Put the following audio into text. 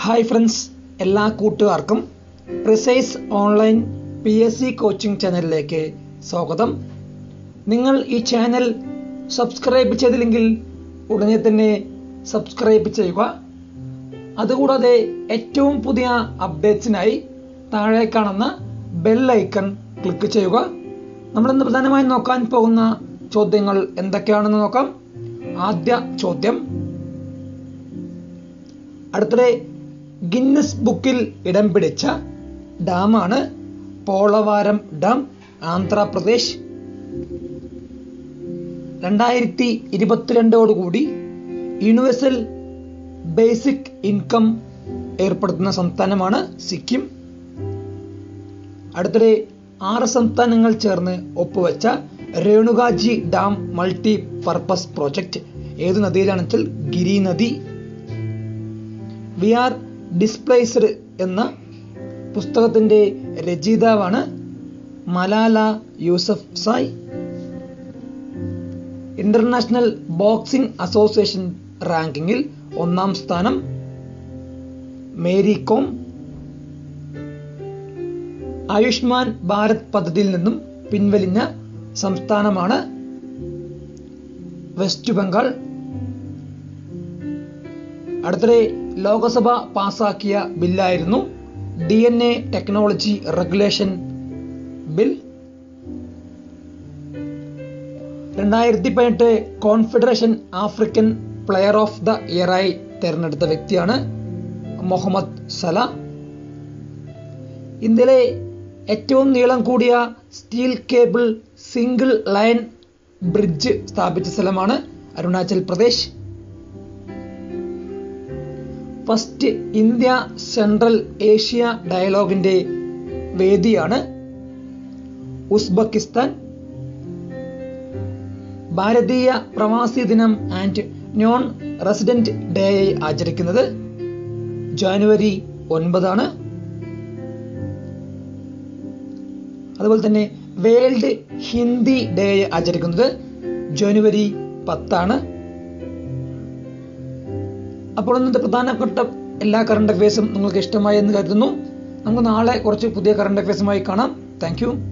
hi friends എല്ലാ കൂട്ടുകാർക്കും precise online P S C coaching ചാനലിലേക്ക് സ്വാഗതം നിങ്ങൾ ഈ ചാനൽ സബ്സ്ക്രൈബ് ചെയ്തില്ലെങ്കിൽ ഉടനെ തന്നെ സബ്സ്ക്രൈബ് ചെയ്യുക അതുകൂടാതെ ഏറ്റവും പുതിയ അപ്ഡേറ്റ്സിനായി താഴെ കാണുന്ന ബെൽ ഐക്കൺ ക്ലിക്ക് ചെയ്യുക നമ്മളിന്ന് പ്രധാനമായും നോക്കാൻ പോകുന്ന ചോദ്യങ്ങൾ എന്തൊക്കെയാണെന്ന് നോക്കാം ആദ്യ ചോദ്യം അടുത്തിടെ ഗിന്നസ് ബുക്കിൽ ഇടം പിടിച്ച ഡാമാണ് പോളവാരം ഡാം ആന്ധ്രാപ്രദേശ് രണ്ടായിരത്തി ഇരുപത്തിരണ്ടോടുകൂടി യൂണിവേഴ്സൽ ബേസിക് ഇൻകം ഏർപ്പെടുത്തുന്ന സംസ്ഥാനമാണ് സിക്കിം അടുത്തിടെ ആറ് സംസ്ഥാനങ്ങൾ ചേർന്ന് ഒപ്പുവെച്ച Renukaji dam multi purpose project ഏത് നദിയിലാണെന്ന് വെച്ചാൽ ഗിരി നദി വി ആർ ഡിസ്പ്ലേസ്ഡ് എന്ന പുസ്തകത്തിന്റെ രചയിതാവാണ് Malala Yousafzai international boxing association റാങ്കിങ്ങിൽ ഒന്നാം സ്ഥാനം മേരി കോം ആയുഷ്മാൻ ഭാരത് പദ്ധതിയിൽ നിന്നും പിൻവലിഞ്ഞ സംസ്ഥാനമാണ് വെസ്റ്റ് ബംഗാൾ അടുത്തിടെ ലോകസഭ പാസാക്കിയ ബില്ലായിരുന്നു D N A technology regulation bill രണ്ടായിരത്തി പതിനെട്ട് confederation African player of the ഇയറായി തെരഞ്ഞെടുത്ത വ്യക്തിയാണ് മുഹമ്മദ് സല ഇന്ത്യയിലെ ഏറ്റവും നീളം കൂടിയ steel cable single line bridge സ്ഥാപിച്ച സ്ഥലമാണ് Arunachal Pradesh first India central Asia ഡയലോഗിന്റെ വേദിയാണ് ഉസ്ബെക്കിസ്ഥാൻ ഭാരതീയ പ്രവാസി ദിനം ആൻഡ് നോൺ റെസിഡന്റ് ഡേയായി ആചരിക്കുന്നത് ജാനുവരി ഒൻപതാണ് അതുപോലെ തന്നെ വേൾഡ് ഹിന്ദി ഡേ ആചരിക്കുന്നത് ജനുവരി പത്താണ് അപ്പോൾ ഇന്നത്തെ പ്രധാനപ്പെട്ട എല്ലാ കറണ്ട് അഫയേഴ്സും നിങ്ങൾക്ക് ഇഷ്ടമായി എന്ന് കരുതുന്നു നമുക്ക് നാളെ കുറച്ച് പുതിയ കറണ്ട് അഫയേഴ്സുമായി കാണാം താങ്ക്